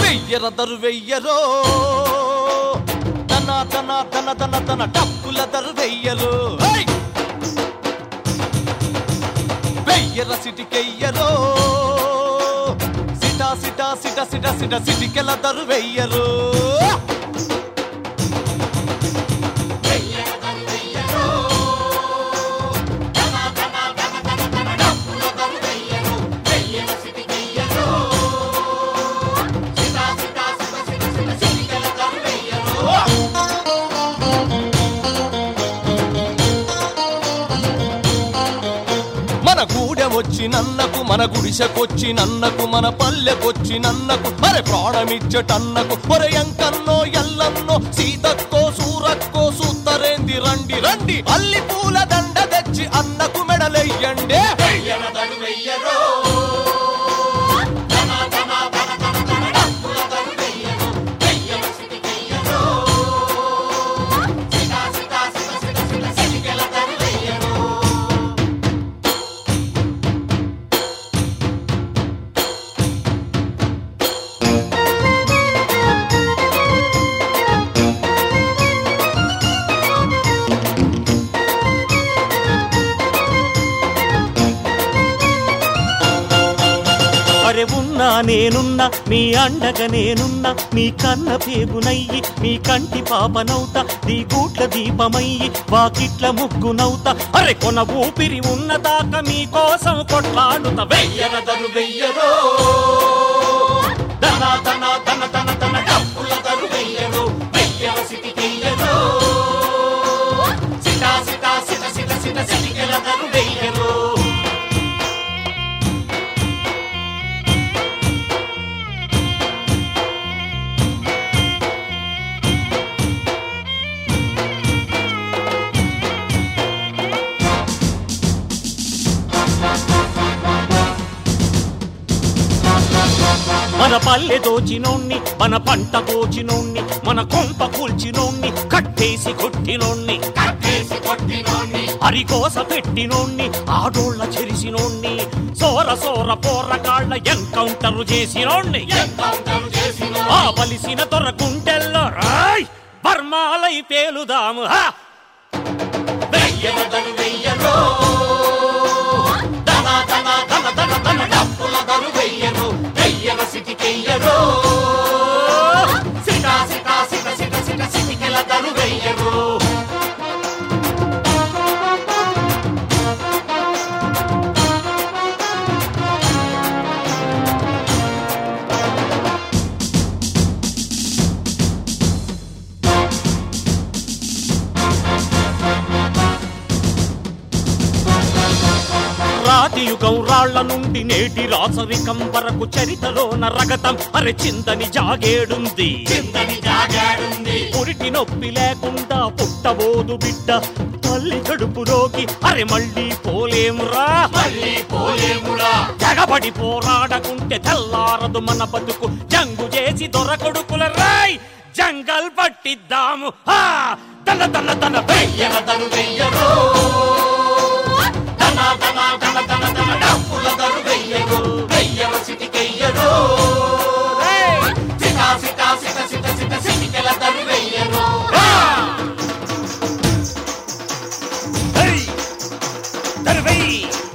వెయ్యరదరు వెయ్యరో తన తన తన తన తన డప్పుల దరు వెయ్యరు హై! వెయ్యర సిటికెయ్యరో సిటా సిటా సిట సిట సిట సిటికెల దరు వెయ్యరు మన గూడెమొచ్చి నన్నకు మన గుడిసెకొచ్చి నన్నకు మన పల్లెకొచ్చి నన్నకు మరి ప్రాణమిచ్చటన్నకు ఒరే ఎంకన్నో ఎల్లన్నో సీతక్కో సూరక్కో సూత్తరేంది రండి రండి అల్లి పూల దండ తెచ్చి అన్నకు మెడలెయ్యండి అరే ఉన్నా నేనున్నా మీ అండగా నేనున్నా మీ కన్న పేగునయ్యి మీ కంటి పాపనవుతా నీ కూట్ల దీపమయ్యి వాకిట్ల ముగ్గునవుతా అరే కొన ఊపిరి ఉన్నదాకా మీ కోసం కొట్లాడుతా వెయ్యరదరు వెయ్యరో దన దన దన దన దన డప్పుల దరు వెయ్యరు వెయ్యర సిటికెయ్యరు సిటా సిటా సిట సిట సిట సిటికెల దరు వెయ్యరు మన పల్లె దోచినోణ్ణి మన పంట కోచినోణ్ణి మన కొంప కూల్చినోణ్ణి కట్టేసి కొట్టినోణ్ణి కట్టేసి కొట్టినోణ్ణి అరికోస పెట్టినోణ్ణి ఆడోళ్ళ చెరిసినోణ్ణి సోర సోర పోరగాళ్ళ ఎన్కౌంటర్ చేసినోణ్ణి ఆ బలిసిన దొర గుండెల్లో రాయ్ బర్మాలై పేలుదాము హా వెయ్యదరు వెయ్యరో దన దన దన దన దన డప్పుల దరు వెయ్యరు వెయ్యర సిటికెయ్యరు సిటా సిటా సిట సిట సిట సిటికెల దరు వెయ్యరు రాతి యుగం రాళ్ల నుండి నేటి రాసరికం వరకు చరితలోన రగతం అరె చిందని జాగేడుంది చిందని జాగేడుంది పురిటి నొప్పి లేకుండా పుట్టబోదు బిడ్డ తల్లి కడుపులోకి అరె మళ్ళీ పోలేమురా మళ్ళీ పోలేమురా జగబడి పోరాడకుంటే తెల్లారదు మన బతుకు జంగు చేసి దొరకొడుకుల రాయ్ జంగల్ పట్టిద్దాము హా! దన దన దన వెయ్యర దను వెయ్యరో దన దన దన దన దన డప్పుల దరు వెయ్యరు వెయ్యర సిటికెయ్యరు సిట సిట సిట సిట సిట సిటికెల దరు వెయ్యరు దరు వెయ్యి